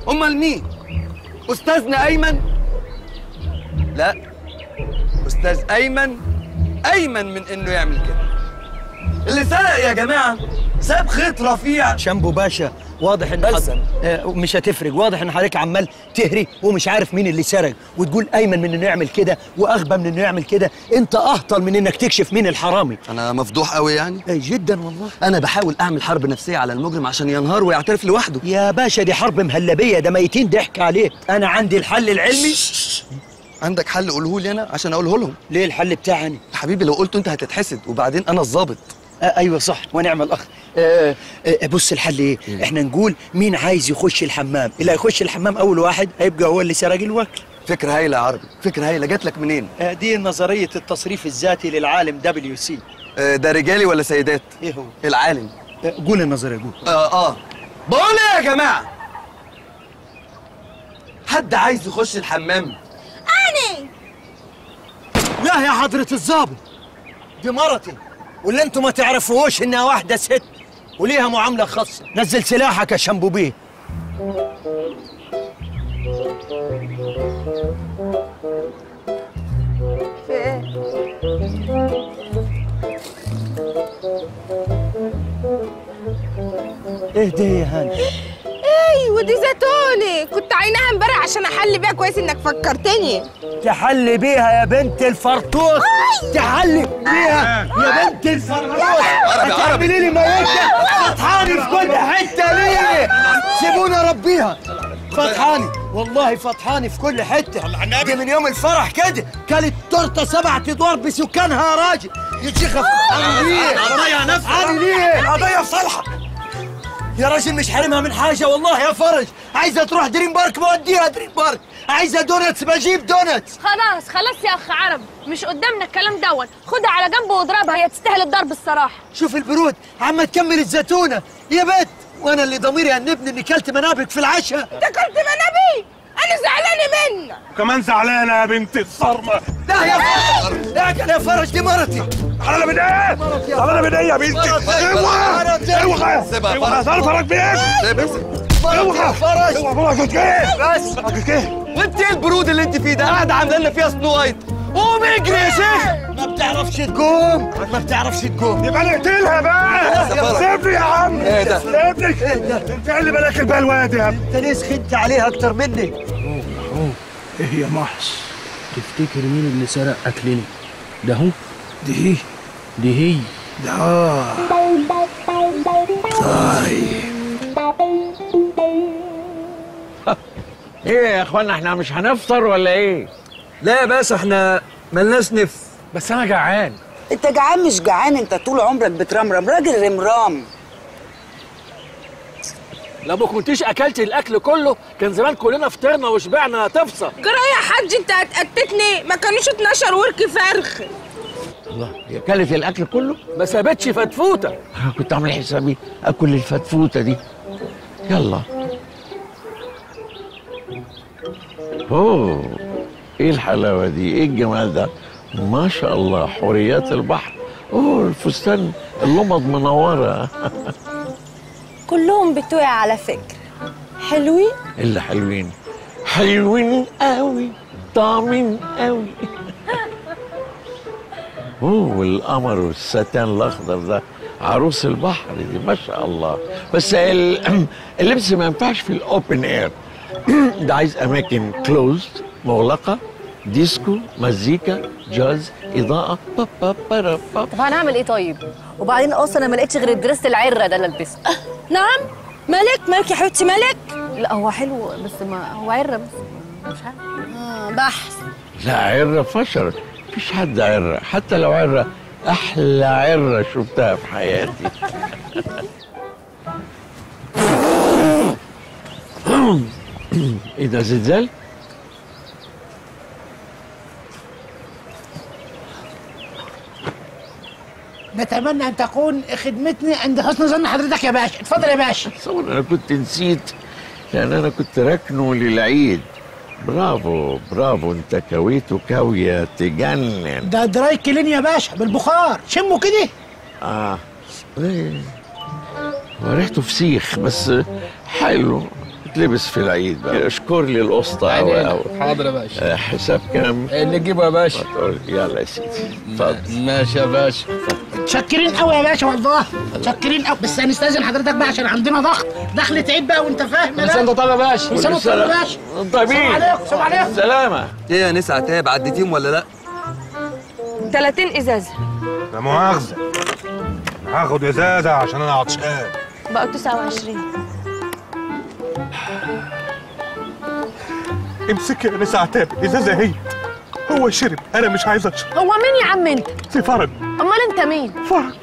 امال مين استاذنا ايمن لا استاذ ايمن ايمن من انه يعمل كده اللي سرق يا جماعه ساب خيط رفيع شامبو باشا واضح ان بس. حسن آه مش هتفرق واضح ان حضرتك عمال تهري ومش عارف مين اللي سرق وتقول ايمن من انه يعمل كده واغبى من انه يعمل كده انت اهطل من انك تكشف مين الحرامي انا مفضوح قوي يعني اي جدا والله انا بحاول اعمل حرب نفسيه على المجرم عشان ينهار ويعترف لوحده يا باشا دي حرب مهلبيه ده ميتين ضحك عليك انا عندي الحل العلمي عندك حل قوله لي انا عشان اقوله لهم ليه الحل بتاعنا يا حبيبي لو قلته انت هتتحسد وبعدين انا الظابط آه ايوه صح ونعم الاخ آه آه بص الحل ايه احنا نقول مين عايز يخش الحمام اللي هيخش الحمام اول واحد هيبقى هو اللي سرق الوكل فكره هايله يا عربي فكره هايله جات لك منين آه دي نظريه التصريف الذاتي للعالم دبليو سي آه، ده رجالي ولا سيدات ايه هو العالم آه قول النظريه قول اه اه بقول ايه يا جماعه حد عايز يخش الحمام أنا لا يا حضرة الظابط دي مرتي واللي انتوا ما تعرفوش انها واحدة ست وليها معاملة خاصة نزل سلاحك يا شامبوبيه في إيه؟ ايه ده يا هاني أيوة دي زيتوني كنت عينها امبارح عشان أحل بيها كويس إنك فكرتني تحلي بيها يا بنت الفرطوس تحلي بيها يا بنت الفرطوس هتعملي لي ميتة فتحاني في كل حتة ليه سيبونا ربيها فتحاني والله فتحاني في كل حتة دي من يوم الفرح كده كانت تورتة سبع ادوار بسكانها يا راجل يا شيخ افرحاني ليه؟ القضية نفسها ليه؟ القضية في صالحك يا راجل مش حارمها من حاجة والله يا فرج عايزة تروح دريم بارك بوديها دريم بارك عايزة دونتس بجيب دونتس خلاص خلاص يا اخ عرب مش قدامنا الكلام دون خدها على جنب واضربها هي تستاهل الضرب الصراحه شوف البرود عم تكمل الزيتونة يا بنت وانا اللي ضميري يأنبني اني كلت منابك في العشاء أنت كنت منبي أنا زعلانة منك كمان زعلانه يا بنت الصرمه لا يا فرج اعقل يا فرج دي مرتي زعلانه من ايه؟ زعلانه من ايه يا بنتي؟ اوعى اوعى سيبها اوعى فرج. ظرفك بايه؟ سيب بس مرتي يا فرج اوعى فرجك ايه؟ بس فرجك ايه؟ وانت ايه البرود اللي انت فيه ده قاعده عامله لنا فيها سنو وايت قوم اجري يا شيخ ما بتعرفش تقوم ما بتعرفش تقوم يبقى نقتلها بقى سيبني يا عم ايه ده؟ سيبني انت اللي بالك البلواد يا ابني انت ليه سخنت عليها اكتر مني ايه يا محص تفتكر مين اللي سرق اكلنا ده هو دي هي دي هي ده آه. ايه يا اخوانا احنا مش هنفطر ولا ايه؟ لا يا باشا احنا ملناش نف بس انا جعان انت جعان مش جعان انت طول عمرك بترمرم راجل رمرام لو ما كنتيش اكلت الاكل كله كان زمان كلنا فطرنا وشبعنا تفصل جرى يا حاج أنت هتقتتني ما كانوش 12 ورك فرخ الله هي اكلت الاكل كله؟ ما سابتش فتفوته انا كنت عامل حسابي اكل الفتفوته دي يلا اوه ايه الحلاوه دي ايه الجمال ده ما شاء الله حوريات البحر اوه الفستان اللمض منوره كلهم بتوع على فكره حلوين اللي حلوين حلوين قوي طعمين قوي اوه والقمر والستان الاخضر ده عروس البحر دي ما شاء الله بس ال- اللبس ما ينفعش في الاوبن اير ده عايز اماكن كلوزد مغلقه ديسكو مزيكا جاز اضاءه با با با با طب هنعمل ايه طيب وبعدين اصلا انا ما لقيتش غير الدرس العره ده اللي البسه نعم ملك ملك يا حبيبتي ملك لا هو حلو بس ما هو عره بس مش عارف آه بحث لا عرة فشلت مفيش حد عرة حتى لو عرة أحلى عرة شفتها في حياتي إيه ده زلزال؟ نتمنى ان تكون خدمتني عند حسن ظن حضرتك يا باشا اتفضل يا باشا تصور أنا كنت نسيت لأن أنا كنت راكنه للعيد برافو برافو أنت كويته كاوية تجنن ده دراي كلين يا باشا بالبخار شمه كده آه إيه. هو ريحته فسيخ بس حلو تتلبس في العيد بقى اشكر لي القسطة قوي قوي حاضر يا باشا حساب كام؟ اللي تجيبه يا باشا تقول يلا يا سيدي اتفضل ماشي يا باشا متشكرين قوي يا باشا والله متشكرين قوي بس هنستاذن حضرتك بقى عشان عندنا ضغط دخلة عيد بقى وانت فاهم يا بس انت طالع يا باشا كل سنه وانت طيب يا باشا طيبين السلام عليكم السلام عليكم سلامة ايه يا نسا عتاب عديتيهم ولا لا 30 ازازه لا مؤاخذة هاخد ازازة عشان انا عطشان بقوا 29 امسك يا نسا عتاب ازازة هي هو شرب انا مش عايز اشرب هو مين يا عم انت في فرج امال انت مين فرج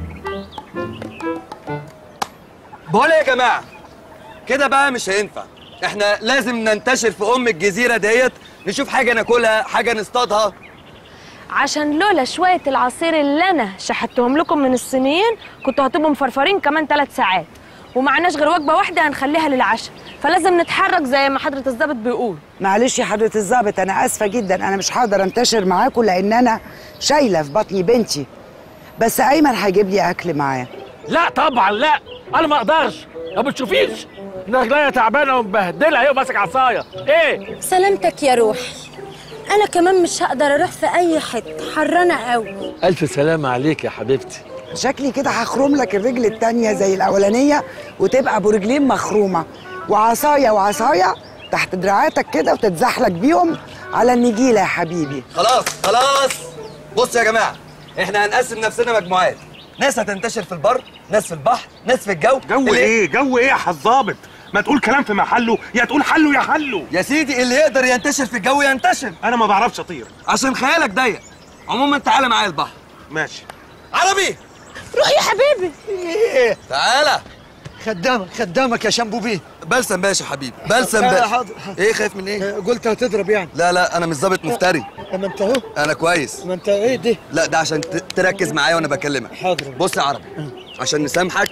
بقول إيه يا جماعه كده بقى مش هينفع احنا لازم ننتشر في ام الجزيره ديت نشوف حاجه ناكلها حاجه نصطادها عشان لولا شويه العصير اللي انا شحتهم لكم من الصينيين كنتوا هتبقوا مفرفرين كمان ثلاث ساعات ومعناش غير وجبه واحده هنخليها للعشاء فلازم نتحرك زي ما حضره الضابط بيقول معلش يا حضرة الظابط أنا آسفة جدا أنا مش هقدر أنتشر معاكم لأن أنا شايلة في بطني بنتي بس أيمن هيجيب لي أكل معاه لا طبعا لا انا ما اقدرش ما بتشوفيش رجليا تعبانه ومبهدله اهي وماسك عصايه ايه سلامتك يا روحي انا كمان مش هقدر اروح في اي حته حرانه قوي الف سلامه عليك يا حبيبتي شكلي كده هخرم لك الرجل التانية زي الأولانية وتبقى أبو رجلين مخرومة وعصاية وعصاية تحت دراعاتك كده وتتزحلق بيهم على النجيلة يا حبيبي خلاص خلاص بصوا يا جماعه احنا هنقسم نفسنا مجموعات ناس هتنتشر في البر ناس في البحر ناس في الجو جو اللي- ايه جو ايه يا حظابط ما تقول كلام في محله يا تقول حله يا حله يا سيدي اللي يقدر ينتشر في الجو ينتشر انا ما بعرفش اطير عشان خيالك ضيق عموما تعالى معايا البحر ماشي عربي روح يا حبيبي ايه تعالى خدامك خدامك يا شامبو بلسم باشا حبيبي بلسم لا، باشا حاضر. ايه خايف من ايه قلت هتضرب يعني لا لا انا مش ظابط مفتري ما انت اهو انا كويس ما انت ايه ده لا ده عشان ت- تركز معايا وانا بكلمك حاضر بص يا عربي عشان نسامحك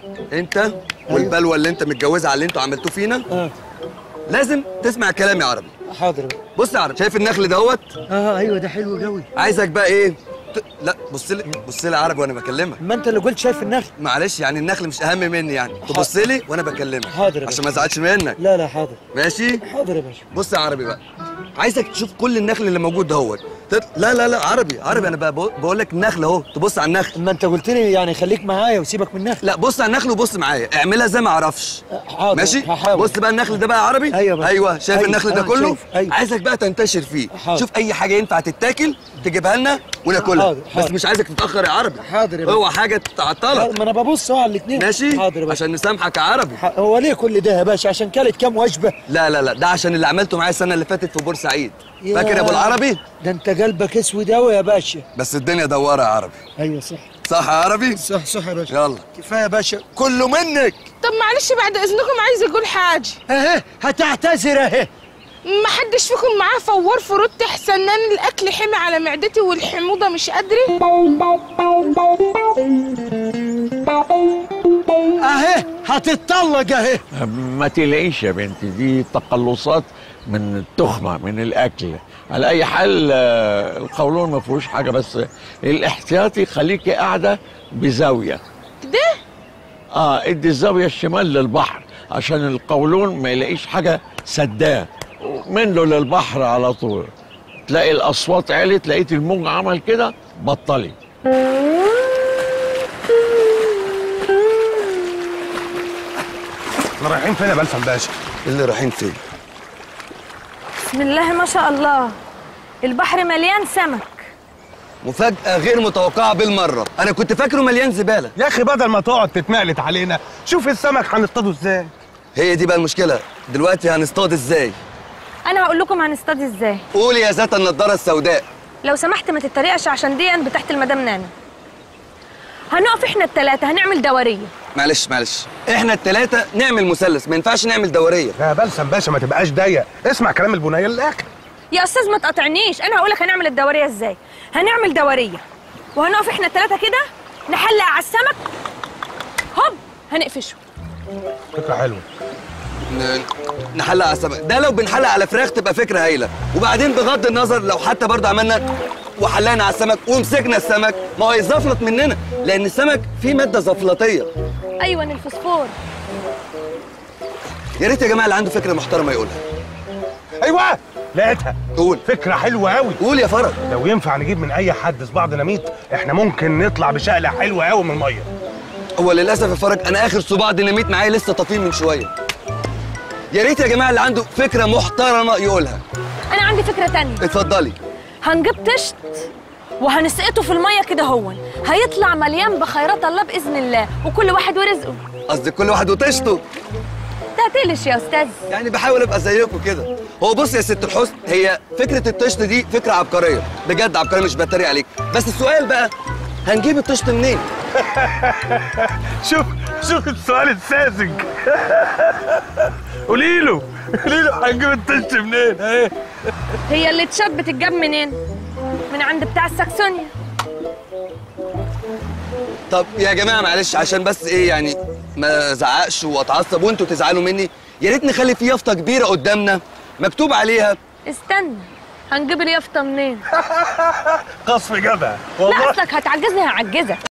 انت والبلوه اللي انت متجوزها على اللي انتوا عملتوه فينا اه لازم تسمع كلامي يا عربي حاضر بص يا عربي شايف النخل دوت اه ايوه ده حلو قوي عايزك بقى ايه ت... لا بص لي بص لي يا عربي وانا بكلمك ما انت اللي قلت شايف النخل معلش يعني النخل مش اهم مني يعني تبص لي وانا بكلمك حاضر يا عشان ما ازعلش منك لا لا حاضر ماشي حاضر يا باشا بص يا عربي بقى عايزك تشوف كل النخل اللي موجود دهوت تط... لا لا لا عربي عربي انا بقى بقول- بقول لك النخل اهو تبص على النخل ما انت قلت لي يعني خليك معايا وسيبك من النخل لا بص على النخل وبص معايا اعملها زي ما اعرفش حاضر ماشي هحاول بص بقى النخل ده بقى يا عربي ايوه بقى. ايوه شايف أيوة، النخل ده آه، كله شايف، أيوة. عايزك بقى تنتشر فيه حاضر. شوف اي حاجه ينفع تتاكل تجيبها لنا وناكلها حاضر، بس حاضر. مش عايزك تتاخر يا عربي حاضر يا باشا. اوعى حاجه تعطلك ما انا ببص اهو على الاثنين ماشي حاضر يا باشا عشان نسامحك يا عربي ح- هو ليه كل ده يا باشا عشان كلت كام وجبه لا لا لا ده عشان اللي عملته معايا السنه اللي فاتت في بورسعيد يا- فاكر يا ابو العربي ده انت قلبك اسود قوي يا باشا بس الدنيا دواره يا عربي ايوه صح صح يا عربي صح صح يا باشا يلا كفايه يا باشا كله منك طب معلش بعد اذنكم عايز اقول حاجه اهي هتعتذر اهي ما حدش فيكم معاه فوار فروت احسن ان أنا الاكل حمي على معدتي والحموضه مش قادره اهي هتتطلق اهي ما تلاقيش يا بنتي دي تقلصات من التخمه من الاكل على اي حال آه، القولون ما فيهوش حاجه بس الاحتياطي خليكي قاعده بزاويه كده اه ادي الزاويه الشمال للبحر عشان القولون ما يلاقيش حاجه سداه منه للبحر على طول تلاقي الاصوات علت لقيت الموج عمل كده بطلي احنا رايحين فين يا بلسم باشا اللي رايحين فين بسم الله ما شاء الله البحر مليان سمك مفاجاه غير متوقعه بالمره انا كنت فاكره مليان زباله يا اخي بدل ما تقعد تتمقلت علينا شوف السمك هنصطاده ازاي هي دي بقى المشكله دلوقتي هنصطاد ازاي انا هقول لكم هنصطاد ازاي قولي يا ذات النضاره السوداء لو سمحت ما تتريقش عشان دي بتاعت المدام نانا هنقف احنا التلاتة هنعمل دورية معلش معلش احنا التلاتة نعمل مثلث ما ينفعش نعمل دوريه يا بلسم باشا ما تبقاش ضيق اسمع كلام البنيه للاخر يا استاذ ما تقاطعنيش انا هقولك هنعمل الدورية ازاي هنعمل دورية وهنقف احنا التلاتة كده نحلق على السمك هوب هنقفشه فكره حلوه ن- نحلق على السمك ده لو بنحلق على فراخ تبقى فكره هايله وبعدين بغض النظر لو حتى برضه عملنا وحلقنا على السمك ومسكنا السمك ما هو يزفلط مننا لان السمك فيه ماده زفلطيه ايوه الفوسفور يا ريت يا جماعه اللي عنده فكره محترمه يقولها ايوه لقيتها قول فكره حلوه قوي قول يا فرج لو ينفع نجيب من اي حد صباع ديناميت احنا ممكن نطلع بشقله حلوه قوي من الميه هو للاسف يا فرج انا اخر صباع ديناميت معايا لسه طفين من شويه يا ريت يا جماعه اللي عنده فكره محترمه يقولها انا عندي فكره تانية اتفضلي هنجيب طشت وهنسقطه في الميه كده هو هيطلع مليان بخيرات الله باذن الله وكل واحد ورزقه قصدي كل واحد وطشته تعتلش يا استاذ يعني بحاول ابقى زيكم كده هو بص يا ست الحسن هي فكره الطشت دي فكره عبقريه بجد عبقريه مش بتريق عليك بس السؤال بقى هنجيب الطشت منين شوف شوف السؤال الساذج قولي له قولي له هنجيب الطش منين ايه هي اللي تشات بتتجاب منين من عند بتاع الساكسونيا طب يا جماعه معلش عشان بس ايه يعني ما زعقش واتعصب وانتوا تزعلوا مني يا ريت نخلي في يافطه كبيره قدامنا مكتوب عليها استنى هنجيب اليافطه منين قصف جبهه لا اصلك هتعجزني هعجزك